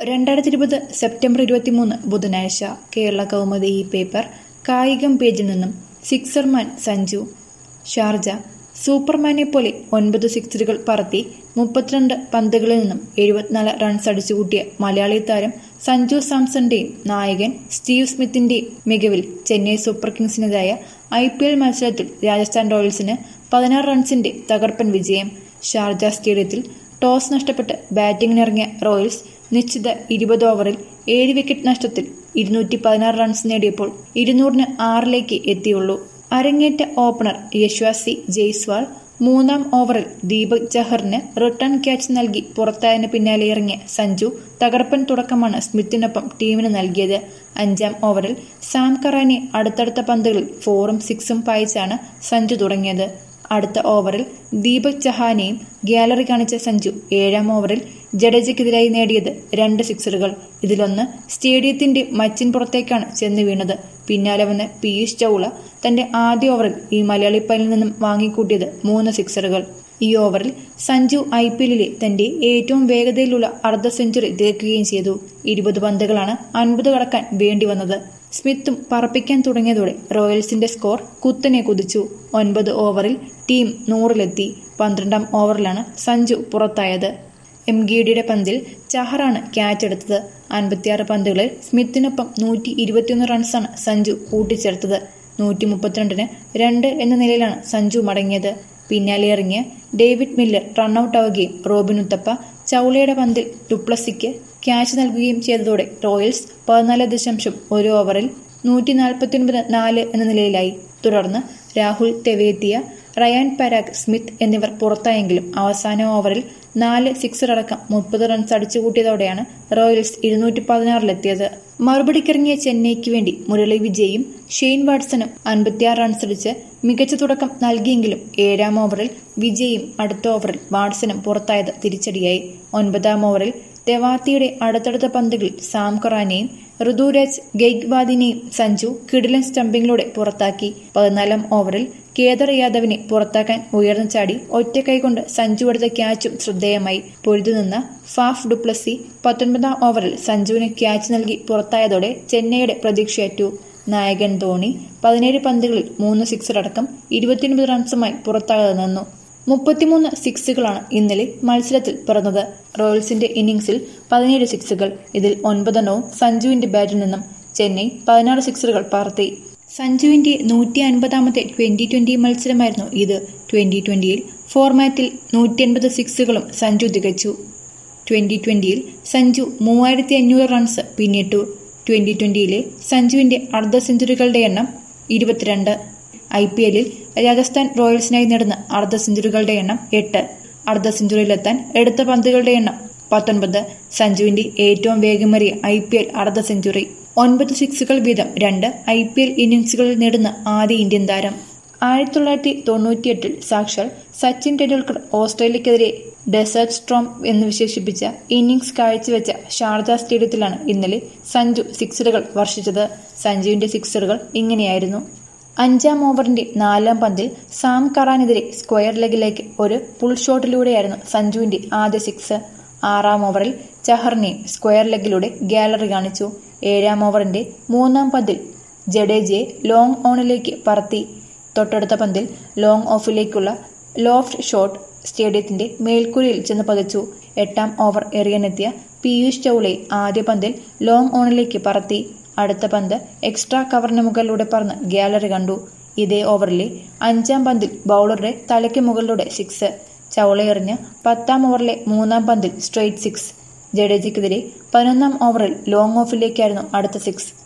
രണ്ടായിരത്തി ഇരുപത് സെപ്റ്റംബർ ഇരുപത്തിമൂന്ന് ബുധനാഴ്ച കേരള കൗമുദി ഈ പേപ്പർ കായികം പേജിൽ നിന്നും സിക്സർമാൻ സഞ്ജു ഷാർജ സൂപ്പർമാനെ പോലെ ഒൻപത് സിക്സറുകൾ പറത്തി മുപ്പത്തിരണ്ട് പന്തുകളിൽ നിന്നും എഴുപത്തിനാല് റൺസ് അടിച്ചുകൂട്ടിയ മലയാളി താരം സഞ്ജു സാംസന്റെയും നായകൻ സ്റ്റീവ് സ്മിത്തിന്റെയും മികവിൽ ചെന്നൈ സൂപ്പർ കിങ്സിനെതിരായ ഐ പി എൽ മത്സരത്തിൽ രാജസ്ഥാൻ റോയൽസിന് പതിനാറ് റൺസിന്റെ തകർപ്പൻ വിജയം ഷാർജ സ്റ്റേഡിയത്തിൽ ടോസ് നഷ്ടപ്പെട്ട് ബാറ്റിംഗിനിറങ്ങിയ റോയൽസ് നിശ്ചിത ഇരുപത് ഓവറിൽ ഏഴ് വിക്കറ്റ് നഷ്ടത്തിൽ ഇരുന്നൂറ്റി പതിനാറ് റൺസ് നേടിയപ്പോൾ ഇരുന്നൂറിന് ആറിലേക്ക് എത്തിയുള്ളൂ അരങ്ങേറ്റ ഓപ്പണർ യശ്വാസി ജയ്സ്വാൾ മൂന്നാം ഓവറിൽ ദീപക് ചഹറിന് റിട്ടേൺ ക്യാച്ച് നൽകി പുറത്തായതിനു പിന്നാലെ ഇറങ്ങിയ സഞ്ജു തകർപ്പൻ തുടക്കമാണ് സ്മിത്തിനൊപ്പം ടീമിന് നൽകിയത് അഞ്ചാം ഓവറിൽ സാം കറാനെ അടുത്തടുത്ത പന്തുകളിൽ ഫോറും സിക്സും പായിച്ചാണ് സഞ്ജു തുടങ്ങിയത് അടുത്ത ഓവറിൽ ദീപക് ചഹാനെയും ഗ്യാലറി കാണിച്ച സഞ്ജു ഏഴാം ഓവറിൽ ജഡേജയ്ക്കെതിരായി നേടിയത് രണ്ട് സിക്സറുകൾ ഇതിലൊന്ന് സ്റ്റേഡിയത്തിന്റെ മച്ചിൻ പുറത്തേക്കാണ് ചെന്ന് വീണത് പിന്നാലെ വന്ന പീയൂഷ് ചൗള തന്റെ ആദ്യ ഓവറിൽ ഈ മലയാളി പനിൽ നിന്നും വാങ്ങിക്കൂട്ടിയത് മൂന്ന് സിക്സറുകൾ ഈ ഓവറിൽ സഞ്ജു ഐ പി എല്ലിലെ തന്റെ ഏറ്റവും വേഗതയിലുള്ള അർദ്ധ സെഞ്ചുറി തീർക്കുകയും ചെയ്തു ഇരുപത് പന്തുകളാണ് അൻപത് കടക്കാൻ വേണ്ടി വന്നത് സ്മിത്തും പറപ്പിക്കാൻ തുടങ്ങിയതോടെ റോയൽസിന്റെ സ്കോർ കുത്തനെ കുതിച്ചു ഒൻപത് ഓവറിൽ ടീം നൂറിലെത്തി പന്ത്രണ്ടാം ഓവറിലാണ് സഞ്ജു പുറത്തായത് എം ഗിഡിയുടെ പന്തിൽ ചഹറാണ് ക്യാച്ച് എടുത്തത് അൻപത്തിയാറ് പന്തുകളിൽ സ്മിത്തിനൊപ്പം നൂറ്റി ഇരുപത്തിയൊന്ന് റൺസാണ് സഞ്ജു കൂട്ടിച്ചേർത്തത് നൂറ്റി മുപ്പത്തിരണ്ടിന് രണ്ട് എന്ന നിലയിലാണ് സഞ്ജു മടങ്ങിയത് പിന്നാലെ ഇറങ്ങിയ ഡേവിഡ് മില്ലർ റണ്ണൌട്ട് ആവുകയും റോബിൻ ഉത്തപ്പ ചൗളയുടെ പന്തിൽ ഡുപ്ലസിക്ക് ക്യാച്ച് നൽകുകയും ചെയ്തതോടെ റോയൽസ് പതിനാല് ദശാംശം ഒരു ഓവറിൽ നൂറ്റി നാൽപ്പത്തിയൊൻപത് നാല് എന്ന നിലയിലായി തുടർന്ന് രാഹുൽ തെവേത്തിയ റയാൻ പരാഗ് സ്മിത്ത് എന്നിവർ പുറത്തായെങ്കിലും അവസാന ഓവറിൽ നാല് സിക്സർ അടക്കം മുപ്പത് റൺസ് അടിച്ചുകൂട്ടിയതോടെയാണ് റോയൽസ് ഇരുന്നൂറ്റി പതിനാറിലെത്തിയത് മറുപടിക്കിറങ്ങിയ ചെന്നൈക്ക് വേണ്ടി മുരളി വിജയും ഷെയ്ൻ വാട്സണും അൻപത്തിയാറ് റൺസ് അടിച്ച് മികച്ച തുടക്കം നൽകിയെങ്കിലും ഏഴാം ഓവറിൽ വിജയും അടുത്ത ഓവറിൽ വാട്സണും പുറത്തായത് തിരിച്ചടിയായി ഒൻപതാം ഓവറിൽ തെവാത്തിയുടെ അടുത്തടുത്ത പന്തുകളിൽ സാം ഖൊറാനെയും ഋതുരാജ് ഗെയ്ഗ്വാദിനെയും സഞ്ജു കിടിലൻ സ്റ്റംപിങ്ങിലൂടെ പുറത്താക്കി പതിനാലാം ഓവറിൽ കേദർ യാദവിനെ പുറത്താക്കാൻ ഉയർന്നു ചാടി ഒറ്റ കൈകൊണ്ട് സഞ്ജു എടുത്ത ക്യാച്ചും ശ്രദ്ധേയമായി പൊരുതുനിന്ന ഫാഫ് ഡുപ്ലസി പത്തൊൻപതാം ഓവറിൽ സഞ്ജുവിന് ക്യാച്ച് നൽകി പുറത്തായതോടെ ചെന്നൈയുടെ പ്രതീക്ഷയറ്റു നായകൻ ധോണി പതിനേഴ് പന്തുകളിൽ മൂന്ന് സിക്സർ അടക്കം ഇരുപത്തിയൊൻപത് റൺസുമായി പുറത്താകാതെ നിന്നു മുപ്പത്തിമൂന്ന് സിക്സുകളാണ് ഇന്നലെ മത്സരത്തിൽ പിറന്നത് റോയൽസിന്റെ ഇന്നിംഗ്സിൽ പതിനേഴ് സിക്സുകൾ ഇതിൽ ഒൻപതെണ്ണവും സഞ്ജുവിന്റെ ബാറ്റിൽ നിന്നും ചെന്നൈ പതിനാറ് സിക്സറുകൾ പറത്തി സഞ്ജുവിന്റെ നൂറ്റി അൻപതാമത്തെ ട്വന്റി ട്വന്റി മത്സരമായിരുന്നു ഇത് ട്വന്റി ട്വന്റിയിൽ ഫോർമാറ്റിൽ നൂറ്റി അൻപത് സിക്സുകളും സഞ്ജു തികച്ചു ട്വന്റി ട്വന്റിയിൽ സഞ്ജു മൂവായിരത്തി അഞ്ഞൂറ് റൺസ് പിന്നിട്ടു ട്വന്റി ട്വന്റിയിലെ സഞ്ജുവിന്റെ അർദ്ധ സെഞ്ചുറികളുടെ എണ്ണം ഇരുപത്തിരണ്ട് ഐ പി എല്ലിൽ രാജസ്ഥാൻ റോയൽസിനായി നേടുന്ന അർദ്ധ സെഞ്ചുറികളുടെ എണ്ണം എട്ട് അർദ്ധ സെഞ്ചുറിയിലെത്താൻ എടുത്ത പന്തുകളുടെ എണ്ണം പത്തൊൻപത് സഞ്ജുവിന്റെ ഏറ്റവും വേഗമേറിയ ഐ പി എൽ അർദ്ധ സെഞ്ചുറി ഒൻപത് സിക്സുകൾ വീതം രണ്ട് ഐ പി എൽ ഇന്നിംഗ്സുകളിൽ നേടുന്ന ആദ്യ ഇന്ത്യൻ താരം ആയിരത്തി തൊള്ളായിരത്തി തൊണ്ണൂറ്റിയെട്ടിൽ സാക്ഷാൽ സച്ചിൻ ടെണ്ടുൽക്കർ ഓസ്ട്രേലിയക്കെതിരെ ഡെസേർട്ട് സ്ട്രോം എന്ന് വിശേഷിപ്പിച്ച ഇന്നിംഗ്സ് കാഴ്ചവെച്ച ഷാർജ സ്റ്റേഡിയത്തിലാണ് ഇന്നലെ സഞ്ജു സിക്സറുകൾ വർഷിച്ചത് സഞ്ജുവിന്റെ സിക്സറുകൾ ഇങ്ങനെയായിരുന്നു അഞ്ചാം ഓവറിന്റെ നാലാം പന്തിൽ സാം കറാനെതിരെ സ്ക്വയർ ലെഗിലേക്ക് ഒരു പുൾ ഷോട്ടിലൂടെയായിരുന്നു സഞ്ജുവിന്റെ ആദ്യ സിക്സ് ആറാം ഓവറിൽ ചഹറിനെ സ്ക്വയർ ലെഗിലൂടെ ഗാലറി കാണിച്ചു ഏഴാം ഓവറിന്റെ മൂന്നാം പന്തിൽ ജഡേജയെ ലോങ് ഓണിലേക്ക് പറത്തി തൊട്ടടുത്ത പന്തിൽ ലോങ് ഓഫിലേക്കുള്ള ലോഫ്റ്റ് ഷോട്ട് സ്റ്റേഡിയത്തിന്റെ മേൽക്കൂരയിൽ ചെന്ന് പതിച്ചു എട്ടാം ഓവർ എറിയാനെത്തിയ പീയൂഷ് ചൗളെ ആദ്യ പന്തിൽ ലോങ് ഓണിലേക്ക് പറത്തി അടുത്ത പന്ത് എക്സ്ട്രാ കവറിന് മുകളിലൂടെ പറന്ന് ഗാലറി കണ്ടു ഇതേ ഓവറിലെ അഞ്ചാം പന്തിൽ ബൗളറുടെ തലയ്ക്ക് മുകളിലൂടെ സിക്സ് ചൗളയെറിഞ്ഞ് പത്താം ഓവറിലെ മൂന്നാം പന്തിൽ സ്ട്രെയിറ്റ് സിക്സ് ജഡേജയ്ക്കെതിരെ പതിനൊന്നാം ഓവറിൽ ലോങ് ഓഫിലേക്കായിരുന്നു അടുത്ത സിക്സ്